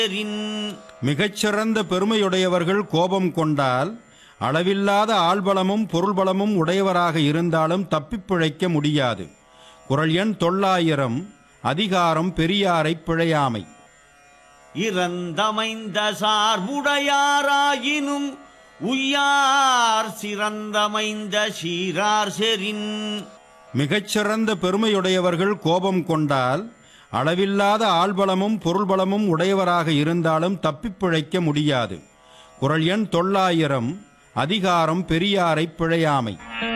மிகச்சிறந்த பெருமையுடையவர்கள் கோபம் கொண்டால் அளவில்லாத ஆள்பலமும் பொருள்பலமும் உடையவராக இருந்தாலும் தப்பிப் பிழைக்க முடியாது குரல் எண் தொள்ளாயிரம் அதிகாரம் பெரியாரைப் பிழையாமை இறந்தமைந்த சார்புடையாராயினும் உய்யார் சிறந்தமைந்த சீரார் செரின் மிகச்சிறந்த பெருமையுடையவர்கள் கோபம் கொண்டால் அளவில்லாத ஆள்பலமும் பொருள்பலமும் உடையவராக இருந்தாலும் தப்பிப் பிழைக்க முடியாது குரல் எண் தொள்ளாயிரம் அதிகாரம் பெரியாரைப் பிழையாமை